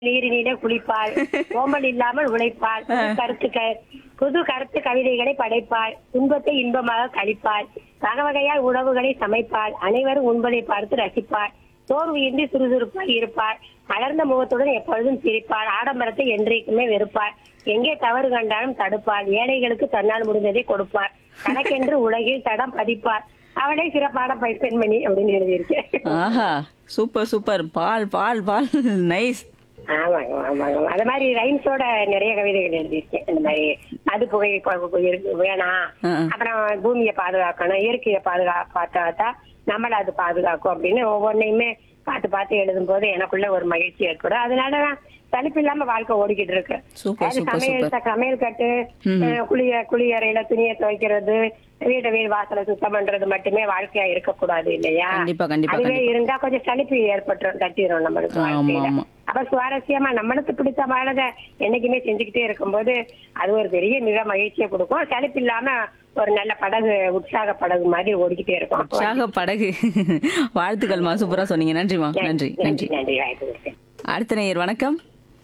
நீரினிலே குளிப்பாள் சோம்பல் இல்லாமல் உழைப்பாள் புது கருத்து க- புது கருத்து கவிதைகளை படைப்பாள் துன்பத்தை இன்பமாக கழிப்பாள் வகை வகையால் உணவுகளை சமைப்பாள் அனைவரும் உண்பதை பார்த்து ரசிப்பாள் சோர்வு இன்றி சுறுசுறுப்பாய் இருப்பாள் மலர்ந்த முகத்துடன் எப்பொழுதும் சிரிப்பாள் ஆடம்பரத்தை என்றைக்குமே வெறுப்பாள் எங்கே தவறு கண்டாலும் தடுப்பாள் ஏழைகளுக்கு தன்னால் முடிந்ததை கொடுப்பாள் தனக்கென்று உலகில் தடம் பதிப்பாள் அவளே சிறப்பான பை- பெண்மணி அப்படின்னு எழுதியிருக்கேன் ஆஹா சூப்பர் சூப்பர் பால் பால் பால் நைஸ் ஆமாங்க ஆமாங்க அது மாதிரி ரைம்ஸோட நிறைய கவிதைகள் எழுதியிருக்கேன் இந்த மாதிரி அது புகை ப- பு- இருக்கு- வேணாம் ஆ, ஆ. அப்புறம் பூமியை பாதுகாக்கணும் இயற்கையை பாதுகா பார்த்தா நம்மள அது பாதுகாக்கும் அப்படின்னு ஒவ்வொன்றையுமே பார்த்து பார்த்து எழுதும் போது எனக்குள்ள ஒரு மகிழ்ச்சி ஏற்படும் அதனால நான் சலிப்பு இல்லாம வாழ்க்கை ஓடிக்கிட்டு இருக்கு சூப்பர், அது சூப்பர், சமையல் சூப்பர். சமையல் கட்டு அஹ், குளிய குளியறையில துணியை துவைக்கிறது வீட்டை வீடு வாசலை சுத்தம் பண்றது மட்டுமே வாழ்க்கையா இருக்கக்கூடாது இல்லையா கண்டிப்பா, கண்டிப்பா, அதுவே கண்டிப்பா. இருந்தா கொஞ்சம் சலிப்பு ஏற்பட்டுரும் தட்டிடும் நம்மளுக்கு ஆமா, வாழ்க்கையில ஆமா. அப்ப சுவாரஸ்யமா நம்மளுக்கு பிடித்தமானதை என்னைக்குமே செஞ்சுக்கிட்டே இருக்கும்போது அது ஒரு பெரிய மிக மகிழ்ச்சியை கொடுக்கும் சலிப்பு இல்லாம ஒரு நல்ல படகு உற்சாக படகு மாதிரி ஓடிக்கிட்டே இருக்கும் உற்சாக படகு வாழ்த்துக்கள்மா சூப்பரா சொன்னீங்க நன்றிமா நன்றி நன்றி நன்றி நன்றி வாய்ப்பு கொடுத்தேன் அடுத்த நேயர் வணக்கம்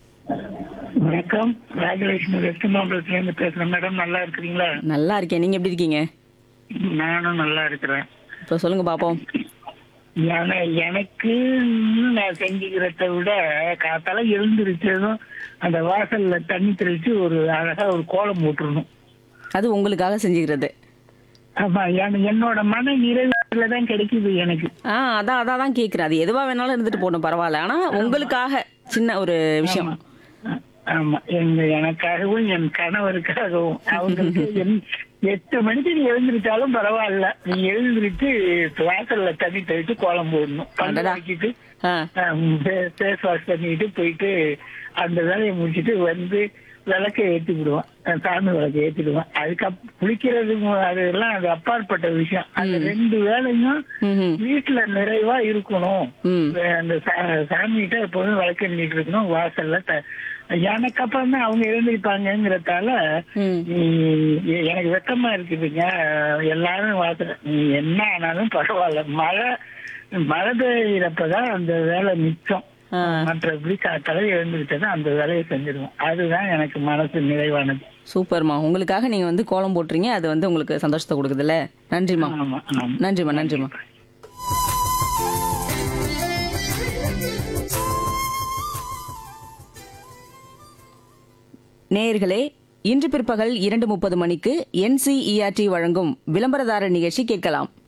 வணக்கம் ராஜலட்சுமி வெஸ்ட் மாம்பலத்துல இருந்து பேசுறேன் மேடம் நல்லா இருக்கிறீங்களா நல்லா இருக்கேன் நீங்க எப்படி இருக்கீங்க நானும் நல்லா இருக்கிறேன் இப்போ சொல்லுங்க பாப்போம் என- எனக்கு நான் செஞ்சுக்கிறத விட காத்தால எழுந்திருச்சதும் அந்த வாசல்ல தண்ணி தெளிச்சு ஒரு அழகா ஒரு கோலம் போட்டுருணும் அது உங்களுக்காக செஞ்சுக்கிறது ஆமா என- என்னோட மன நிறைவுல தான் கிடைக்குது எனக்கு ஆ அதான் அதான் தான் கேட்குறேன் அது எதுவா வேணாலும் இருந்துட்டு போகணும் பரவாயில்ல ஆனா உங்களுக்காக சின்ன ஒரு விஷயம் ஆ- ஆமா எங்க எனக்காகவும் என் கணவருக்காகவும் அவங்களுக்கு என்- எட்டு மணிக்கு நீ எழுந்திருச்சாலும் பரவாயில்ல நீ எழுந்திருச்சு வாசல்ல தண்ணி தெளிச்சு கோலம் போடணும் பல்லு அடடா. வச்சுட்டு ஆ ஃபேஸ் வாஷ் பண்ணிட்டு போயிட்டு அந்த வேலையை முடிச்சிட்டு வந்து விளக்க ஏத்தி விடுவான் அஹ் சாமி விளக்க ஏத்திடுவான் அதுக்கப் குளிக்கிறது மு- அதெல்லாம் அது அப்பாற்பட்ட விஷயம் அந்த ரெண்டு வேலையும் ம்ஹும். வீட்டுல நிறைவா இருக்கணும் ம் அந்த சா- சாமிகிட்ட எப்போதும் விளக்கு நீட்டு இருக்கணும் வாசல்ல த- எனக்கு அப்புறம் தான் அவங்க எழுந்திருப்பாங்கிறதால ம் நீ- எனக்கு வெக்கமா இருக்குதுங்க எல்லாரும் வாசல் நீ என்ன ஆனாலும் பரவாயில்ல மழை மழை பெய்யறப்பதான் அந்த வேலை மிச்சம் ஆ. மற்றபடி காத்தால எழுந்திருச்சதான் அந்த வேலையை செஞ்சிருவோம் அதுதான் எனக்கு மனசு நிறைவானது சூப்பர்மா உங்களுக்காக நீங்க வந்து கோலம் போட்டுறீங்க அது வந்து உங்களுக்கு சந்தோஷத்தை கொடுக்குதுல்ல நன்றிமா ஆமா ஆமா நன்றிமா நன்றிமா நேயர்களே இன்று பிற்பகல் இரண்டு முப்பது மணிக்கு என்சிஇஆர்டி வழங்கும் விளம்பரதாரர் நிகழ்ச்சி கேட்கலாம்